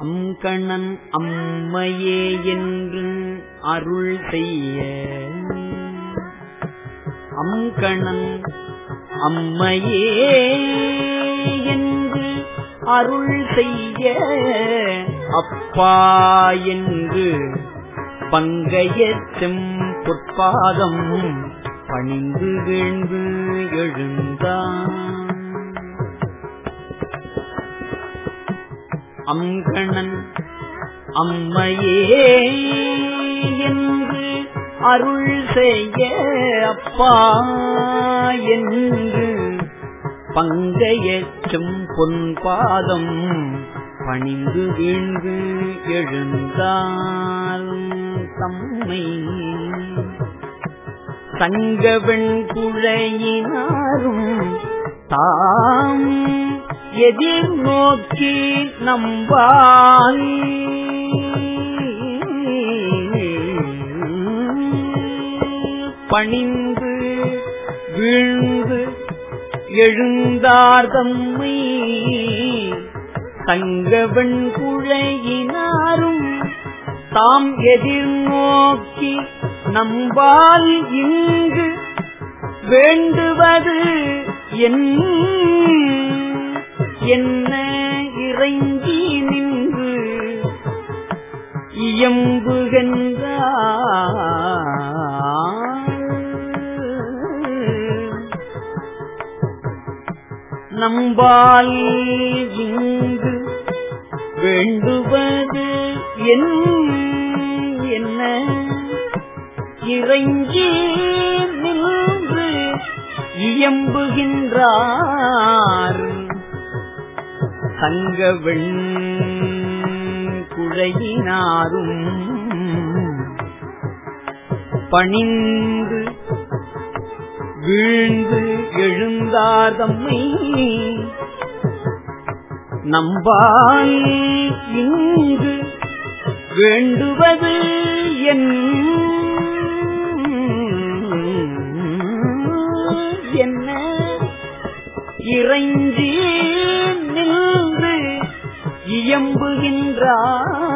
அங்கணன் அம்மையே என்று அருள் செய்ய அங்கணன் அம்மையே என்று அருள் செய்ய அப்பா என்று பங்கையற்றும் பொற்பாதம் பணிந்து வீழ்ந்து எழுந்தான் அங்கணன் அம்மையே என்று அருள் செய்ய அப்பா என்று பங்கையற்றும் பொன்பாதம் பணிந்து வீழ்ந்து எழுந்தால் தம்மை சங்கவெண் குழையினாரும் தாம் எதிர் நோக்கி நம்பால் பணிந்து வீழ்ந்து எழுந்தார் தம்மை தங்கவன் குழையினாரும் தாம் எதிர்நோக்கி நம்பால் இங்கு வேண்டுவது என் என்ன இறைஞ்சி நின்று இயம்புகின்றார் நம்பால் இங்கு வேண்டுவது என் என்ன இறைஞ்சி நின்று இயம்புகின்றார் தங்கவெண் குழையினாரும் பணிந்து வீழ்ந்து எழுந்தார் தம்மை நம்பால் இங்கு வேண்டுவது என் என்ன இறைஞ்சி நின்று இயம்புகின்றார்